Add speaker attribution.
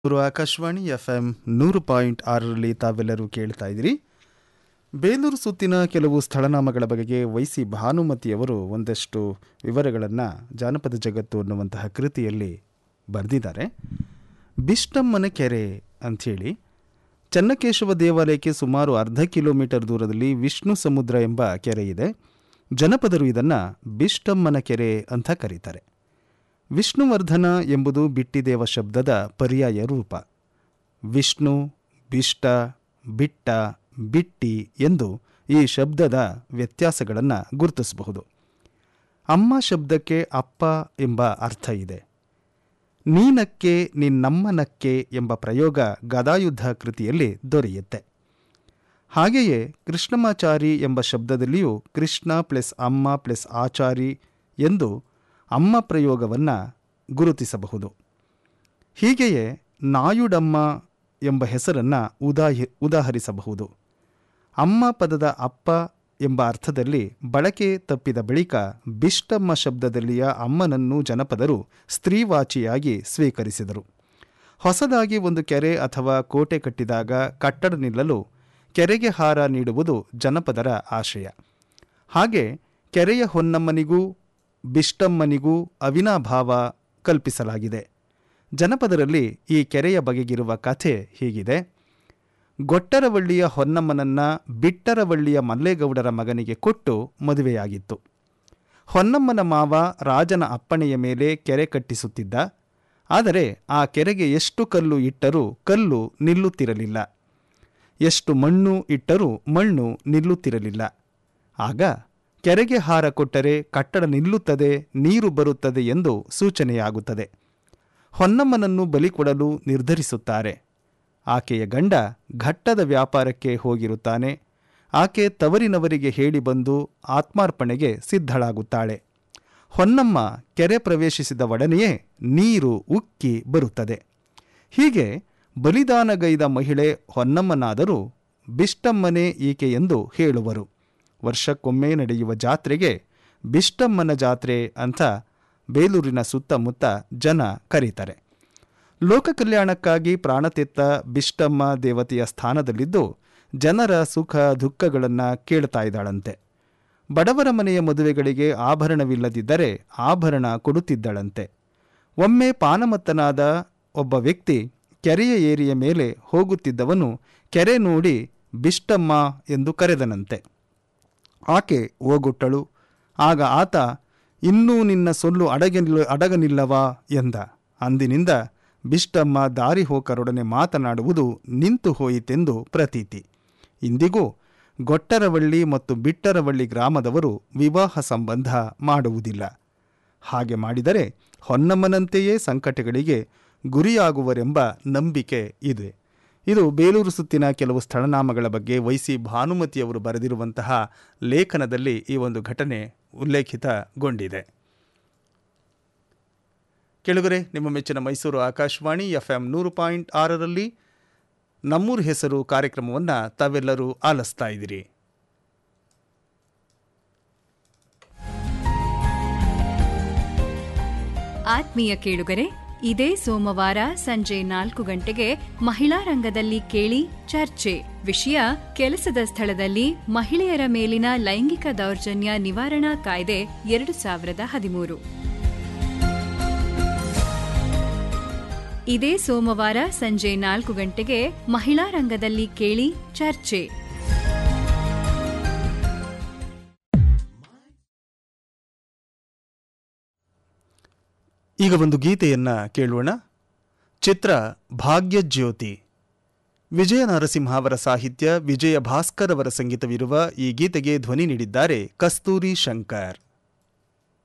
Speaker 1: ಇವರು Akashvani F M ನೂರು point ಆರರಲ್ಲಿ ತಾವೆಲ್ಲರೂ ಕೇಳ್ತಾ ಇದ್ದೀರಿ ಬೇಲೂರು ಸುತ್ತಿನ ಕೆಲವು ಸ್ಥಳನಾಮಗಳ ಬಗೆಗೆ ವೈಸಿ ಭಾನುಮತಿಯವರು ಒಂದಷ್ಟು ವಿವರಗಳನ್ನು ಜಾನಪದ ಜಗತ್ತು ಅನ್ನುವಂತಹ ಕೃತಿಯಲ್ಲಿ ಬರೆದಿದ್ದಾರೆ ಬಿಷ್ಟಮ್ಮನ ಕೆರೆ ಅಂಥೇಳಿ ಚನ್ನಕೇಶವ ದೇವಾಲಯಕ್ಕೆ ಸುಮಾರು ಅರ್ಧ ಕಿಲೋಮೀಟರ್ ದೂರದಲ್ಲಿ ವಿಷ್ಣು ಸಮುದ್ರ ಎಂಬ ಕೆರೆ ಇದೆ ಜನಪದರು ಇದನ್ನು ಬಿಷ್ಟಮ್ಮನ ಕೆರೆ ಅಂತ ಕರೀತಾರೆ ವಿಷ್ಣುವರ್ಧನ ಎಂಬುದು ಬಿಟ್ಟಿದೇವ ಶಬ್ದದ ಪರ್ಯಾಯ ರೂಪ ವಿಷ್ಣು ಬಿಷ್ಟ ಬಿಟ್ಟ ಬಿಟ್ಟಿ ಎಂದು ಈ ಶಬ್ದದ ವ್ಯತ್ಯಾಸಗಳನ್ನು ಗುರುತಿಸಬಹುದು ಅಮ್ಮ ಶಬ್ದಕ್ಕೆ ಅಪ್ಪ ಎಂಬ ಅರ್ಥ ಇದೆ ನೀನಕ್ಕೆ ನಿನ್ನಮ್ಮನಕ್ಕೆ ಎಂಬ ಪ್ರಯೋಗ ಗದಾಯುದ್ಧ ಕೃತಿಯಲ್ಲಿ ದೊರೆಯುತ್ತೆ ಹಾಗೆಯೇ ಕೃಷ್ಣಮಾಚಾರಿ ಎಂಬ ಶಬ್ದದಲ್ಲಿಯೂ ಕೃಷ್ಣ ಪ್ಲಸ್ ಅಮ್ಮ ಪ್ಲಸ್ ಆಚಾರಿ ಎಂದು ಅಮ್ಮ ಪ್ರಯೋಗವನ್ನು ಗುರುತಿಸಬಹುದು ಹೀಗೆಯೇ ನಾಯುಡಮ್ಮ ಎಂಬ ಹೆಸರನ್ನು ಉದಾಹಿ ಉದಾಹರಿಸಬಹುದು ಅಮ್ಮ ಪದದ ಅಪ್ಪ ಎಂಬ ಅರ್ಥದಲ್ಲಿ ಬಳಕೆ ತಪ್ಪಿದ ಬಳಿಕ ಬಿಷ್ಟಮ್ಮ ಶಬ್ದದಲ್ಲಿಯ ಅಮ್ಮನನ್ನು ಜನಪದರು ಸ್ತ್ರೀವಾಚಿಯಾಗಿ ಸ್ವೀಕರಿಸಿದರು ಹೊಸದಾಗಿ ಒಂದು ಕೆರೆ ಅಥವಾ ಕೋಟೆ ಕಟ್ಟಿದಾಗ ಕಟ್ಟಡ ನಿಲ್ಲಲು ಕೆರೆಗೆ ಹಾರ ನೀಡುವುದು ಜನಪದರ ಆಶಯ ಹಾಗೆ ಕೆರೆಯ ಹೊನ್ನಮ್ಮನಿಗೂ ಬಿಷ್ಟಮ್ಮನಿಗೂ ಅವಿನಾಭಾವ ಕಲ್ಪಿಸಲಾಗಿದೆ ಜನಪದರಲ್ಲಿ ಈ ಕೆರೆಯ ಬಗೆಗಿರುವ ಕಥೆ ಹೀಗಿದೆ ಗೊಟ್ಟರವಳ್ಳಿಯ ಹೊನ್ನಮ್ಮನನ್ನ ಬಿಟ್ಟರವಳ್ಳಿಯ ಮಲ್ಲೇಗೌಡರ ಮಗನಿಗೆ ಕೊಟ್ಟು ಮದುವೆಯಾಗಿತ್ತು ಹೊನ್ನಮ್ಮನ ಮಾವ ರಾಜನ ಅಪ್ಪಣೆಯ ಮೇಲೆ ಕೆರೆ ಕಟ್ಟಿಸುತ್ತಿದ್ದ ಆದರೆ ಆ ಕೆರೆಗೆ ಎಷ್ಟು ಕಲ್ಲು ಇಟ್ಟರೂ ಕಲ್ಲು ನಿಲ್ಲುತ್ತಿರಲಿಲ್ಲ ಎಷ್ಟು ಮಣ್ಣು ಇಟ್ಟರೂ ಮಣ್ಣು ನಿಲ್ಲುತ್ತಿರಲಿಲ್ಲ ಆಗ ಕೆರೆಗೆ ಹಾರ ಕೊಟ್ಟರೆ ಕಟ್ಟಡ ನಿಲ್ಲುತ್ತದೆ ನೀರು ಬರುತ್ತದೆ ಎಂದು ಸೂಚನೆಯಾಗುತ್ತದೆ ಹೊನ್ನಮ್ಮನನ್ನು ಬಲಿ ಕೊಡಲು ನಿರ್ಧರಿಸುತ್ತಾರೆ ಆಕೆಯ ಗಂಡ ಘಟ್ಟದ ವ್ಯಾಪಾರಕ್ಕೆ ಹೋಗಿರುತ್ತಾನೆ ಆಕೆ ತವರಿನವರಿಗೆ ಹೇಳಿ ಬಂದು ಆತ್ಮಾರ್ಪಣೆಗೆ ಸಿದ್ಧಳಾಗುತ್ತಾಳೆ ಹೊನ್ನಮ್ಮ ಕೆರೆ ಪ್ರವೇಶಿಸಿದ ಒಡನೆಯೇ ನೀರು ಉಕ್ಕಿ ಬರುತ್ತದೆ ಹೀಗೆ ಬಲಿದಾನಗೈದ ಮಹಿಳೆ ಹೊನ್ನಮ್ಮನಾದರೂ ಬಿಷ್ಟಮ್ಮನೇ ಈಕೆ ಎಂದು ಹೇಳುವರು ವರ್ಷಕ್ಕೊಮ್ಮೆ ನಡೆಯುವ ಜಾತ್ರೆಗೆ ಬಿಷ್ಟಮ್ಮನ ಜಾತ್ರೆ ಅಂತ ಬೇಲೂರಿನ ಸುತ್ತಮುತ್ತ ಜನ ಕರೀತಾರೆ ಲೋಕ ಕಲ್ಯಾಣಕ್ಕಾಗಿ ಪ್ರಾಣತೆತ್ತ ಬಿಷ್ಟಮ್ಮ ದೇವತೆಯ ಸ್ಥಾನದಲ್ಲಿದ್ದು ಜನರ ಸುಖ ದುಃಖಗಳನ್ನು ಕೇಳ್ತಾ ಇದ್ದಾಳಂತೆ ಬಡವರ ಮನೆಯ ಮದುವೆಗಳಿಗೆ ಆಭರಣವಿಲ್ಲದಿದ್ದರೆ ಆಭರಣ ಕೊಡುತ್ತಿದ್ದಳಂತೆ ಒಮ್ಮೆ ಪಾನಮತ್ತನಾದ ಒಬ್ಬ ವ್ಯಕ್ತಿ ಕೆರೆಯ ಏರಿಯ ಮೇಲೆ ಹೋಗುತ್ತಿದ್ದವನು ಕೆರೆ ನೋಡಿ ಬಿಷ್ಟಮ್ಮ ಎಂದು ಕರೆದನಂತೆ ಆಕೆ ಓಗುಟ್ಟಳು ಆಗ ಆತ ಇನ್ನೂ ನಿನ್ನ ಸೊಲ್ಲು ಅಡಗನಿಲ್ಲ ಅಡಗನಿಲ್ಲವಾ ಎಂದ ಅಂದಿನಿಂದ ಬಿಷ್ಟಮ್ಮ ದಾರಿ ಹೋಕರೊಡನೆ ಮಾತನಾಡುವುದು ನಿಂತು ಹೋಯಿತೆಂದು ಪ್ರತೀತಿ ಇಂದಿಗೂ ಗೊಟ್ಟರವಳ್ಳಿ ಮತ್ತು ಬಿಟ್ಟರವಳ್ಳಿ ಗ್ರಾಮದವರು ವಿವಾಹ ಸಂಬಂಧ ಮಾಡುವುದಿಲ್ಲ ಹಾಗೆ ಮಾಡಿದರೆ ಹೊನ್ನಮ್ಮನಂತೆಯೇ ಸಂಕಟಗಳಿಗೆ ಗುರಿಯಾಗುವರೆಂಬ ನಂಬಿಕೆ ಇದೆ ಇದು ಬೇಲೂರು ಸುತ್ತಿನ ಕೆಲವು ಸ್ಥಳನಾಮಗಳ ಬಗ್ಗೆ ವೈಸಿ ಭಾನುಮತಿಯವರು ಬರೆದಿರುವಂತಹ ಲೇಖನದಲ್ಲಿ ಈ ಒಂದು ಘಟನೆ ಉಲ್ಲೇಖಿತಗೊಂಡಿದೆ ಕೆಳಗರೆ ನಿಮ್ಮ ಮೆಚ್ಚಿನ ಮೈಸೂರು ಆಕಾಶವಾಣಿ ಎಫ್ ಎಂ ನೂರು ಪಾಯಿಂಟ್ ಆರರಲ್ಲಿ ನಮ್ಮೂರು ಹೆಸರು ಕಾರ್ಯಕ್ರಮವನ್ನು ತಾವೆಲ್ಲರೂ ಆಲಿಸ್ತಾ ಇದ್ದೀರಿ
Speaker 2: ಆತ್ಮೀಯ ಕೇಳುಗರೆ ಇದೇ ಸೋಮವಾರ ಸಂಜೆ ನಾಲ್ಕು ಗಂಟೆಗೆ ಮಹಿಳಾ ರಂಗದಲ್ಲಿ ಕೇಳಿ ಚರ್ಚೆ ವಿಷಯ ಕೆಲಸದ ಸ್ಥಳದಲ್ಲಿ ಮಹಿಳೆಯರ ಮೇಲಿನ ಲೈಂಗಿಕ ದೌರ್ಜನ್ಯ ನಿವಾರಣಾ ಕಾಯ್ದೆ ಎರಡು ಸಾವಿರದ ಹದಿಮೂರು ಇದೇ ಸೋಮವಾರ ಸಂಜೆ ನಾಲ್ಕು ಗಂಟೆಗೆ ಮಹಿಳಾ ರಂಗದಲ್ಲಿ ಕೇಳಿ ಚರ್ಚೆ
Speaker 1: ಈಗ ಒಂದು ಗೀತೆಯನ್ನ ಕೇಳೋಣ ಚಿತ್ರ ಭಾಗ್ಯಜ್ಯೋತಿ ವಿಜಯ ನರಸಿಂಹ ಅವರ ಸಾಹಿತ್ಯ ವಿಜಯ ಭಾಸ್ಕರ್ ಅವರ ಸಂಗೀತವಿರುವ ಈ ಗೀತೆಗೆ ಧ್ವನಿ ನೀಡಿದ್ದಾರೆ ಕಸ್ತೂರಿ ಶಂಕರ್